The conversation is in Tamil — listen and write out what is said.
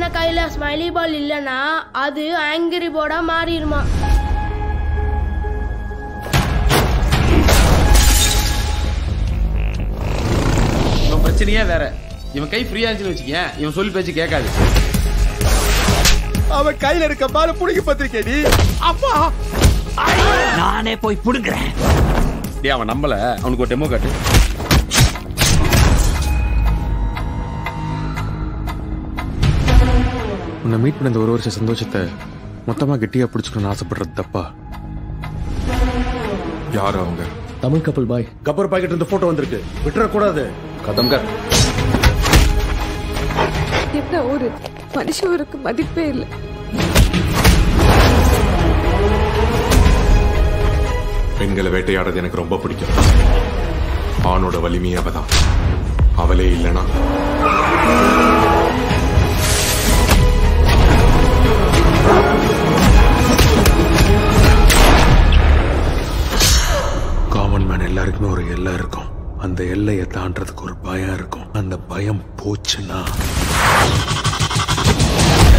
கையில ஸ்மைலி பால் இல்லைன்னா அது ஆங்கிரி போர்டா மாறிடுமா இவன் பிரச்சனையே வேற இவன் கை ஃப்ரீயா இருந்துச்சுன்னு வச்சுக்கேன் இவன் சொல் பேச்சு கேட்காது அவன் கையில இருக்க பால புடிக்க பத்திரிக்கடி அப்பா நானே போய் புடுங்குறேன் டேய் அவன் நம்பல அவனுக்கு ஒரு டெமோ காட்டு உன்னை மீட் பண்ண இந்த ஒரு வருஷ சந்தோஷத்தை மொத்தமா கெட்டியா பிடிச்சுக்கணும்னு ஆசைப்படுறது தப்பா யார் அவங்க தமிழ் கப்பல் பாய் கப்பர் பாக்கெட் இருந்து போட்டோ வந்திருக்கு விட்டுறக்கூடாது கதம்கர் என்ன ஒரு மனுஷருக்கு மதிப்பே இல்லை பெண்களை வேட்டையாடுறது எனக்கு ரொம்ப பிடிக்கும் ஆணோட வலிமை அவதான் அவளே இல்லனா காமன் மேன் எல்லாருக்குமே ஒரு எல்லை இருக்கும் அந்த எல்லையை தாண்டறதுக்கு ஒரு பயம் இருக்கும் அந்த பயம் போச்சுன்னா